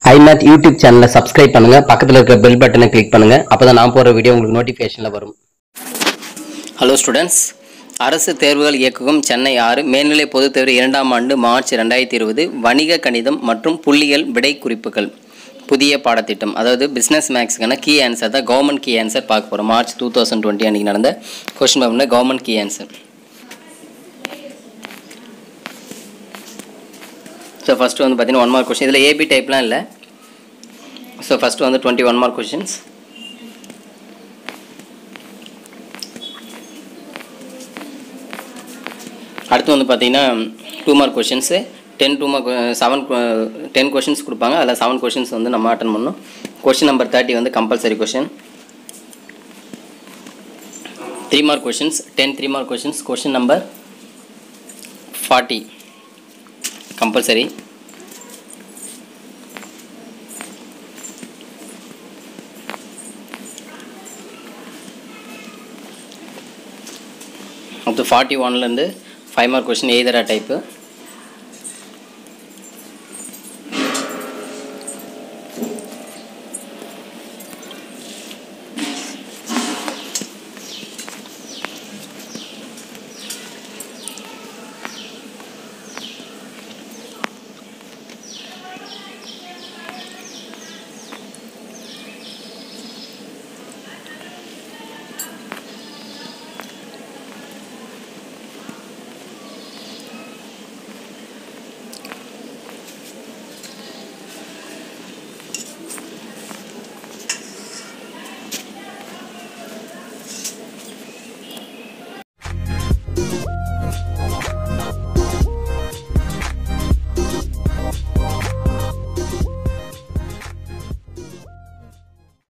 ஐமேத் YouTube சேனலை subscribe பண்ணுங்க பக்கத்தில் இருக்கிற பெல் பட்டனை கிளிக் பண்ணுங்க அப்பதான் நான் போற வீடியோ உங்களுக்கு நோட்டிஃபிகேஷன்ல வரும் ஹலோ ஸ்டூடெண்ட்ஸ் அரசு தேர்வுகள் இயக்ககம் சென்னை ஆறு மேல்நிலை பொதுத் தேர்வு இரண்டாம் ஆண்டு மார்ச் ரெண்டாயிரத்தி இருபது வணிக கணிதம் மற்றும் புள்ளியியல் விடை குறிப்புகள் புதிய பாடத்திட்டம் அதாவது பிஸ்னஸ் மேக்ஸ்க்கான கீ ஆன்சர் தான் கவர்மெண்ட் கீ ஆன்சர் பார்க்க போகிறோம் மார்ச் டூ தௌசண்ட் டுவெண்ட்டி அன்றைக்கி நடந்த கொஸ்டின் பேப்பரில் government key answer so first வந்து பார்த்தீங்கன்னா ஒன் மார்க் கொஸ்டின் இதில் ஏபி டைப்லாம் இல்லை ஸோ ஃபஸ்ட்டு வந்து டுவெண்ட்டி ஒன் மார்க் கொஷின்ஸ் அடுத்து வந்து பார்த்தீங்கன்னா two mark questions ten two mark seven ten questions கொடுப்பாங்க அதில் செவன் கொஷின்ஸ் வந்து நம்ம அட்டன் பண்ணணும் கொஷின் நம்பர் தேர்ட்டி வந்து compulsory question three mark questions ten three mark questions question number forty compulsory அடுத்து ஃபார்ட்டி ஒன்லேருந்து five mark question either or type